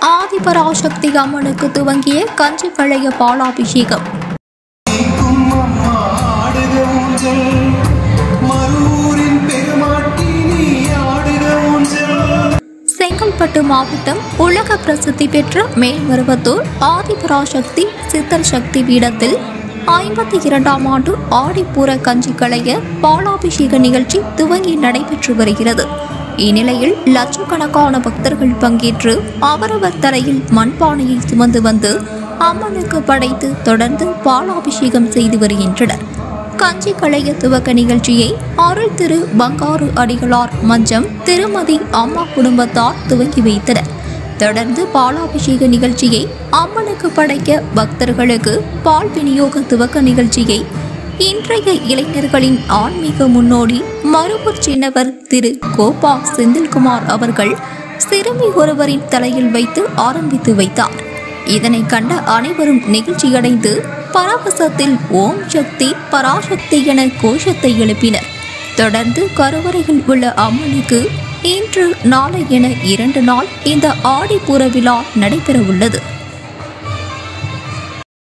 ஆதிபராசக்தி அம்மனுக்கு துவங்கிய கஞ்சி பழைய பாலாபிஷேகம் அம்மா ஆடுக ஊஞ்சல் மரூரின் பெருமாட்டி நீ ஆடுக ஊஞ்சல் செங்கல்பட்டு மாவட்டம் உலக பிரசித்தி பெற்ற மேல்மருவத்தூர் ஆதிபராசக்தி சித்தர் சக்தி பீடத்தில் ஐம்பத்தி இரண்டாம் ஆண்டு ஆடிப்பூர கஞ்சி களைய பாலாபிஷேக நிகழ்ச்சி துவங்கி நடைபெற்று வருகிறது இந்நிலையில் லட்சக்கணக்கான பக்தர்கள் பங்கேற்று அவரவர் தலையில் மண்பானையை சுமந்து வந்து அம்மனுக்கு படைத்து தொடர்ந்து பாலாபிஷேகம் செய்து வருகின்றனர் கஞ்சி களைய துவக்க நிகழ்ச்சியை அருள் திரு பங்காரு அடிகளார் மஞ்சம் திருமதி அம்மா குடும்பத்தார் துவங்கி வைத்தனர் தொடர்ந்து பாலாபிஷேக நிகழ்ச்சியை அம்மனுக்கு படைக்க பக்தர்களுக்கு பால் விநியோக துவக்க நிகழ்ச்சியை இன்றைய இளைஞர்களின் ஆன்மீக முன்னோடி மருவூர் சின்னவர் திரு கோபா செந்தில்குமார் அவர்கள் சிறுமி ஒருவரின் தலையில் வைத்து ஆரம்பித்து வைத்தார் இதனை கண்ட அனைவரும் நெகிழ்ச்சியடைந்து பரவசத்தில் ஓம் சக்தி பராசக்தி என கோஷத்தை எழுப்பினர் தொடர்ந்து கருவறையில் உள்ள அம்மனுக்கு இன்று நாளை என இரண்டு நாள் இந்த ஆடிப்பூர விழா நடைபெற உள்ளது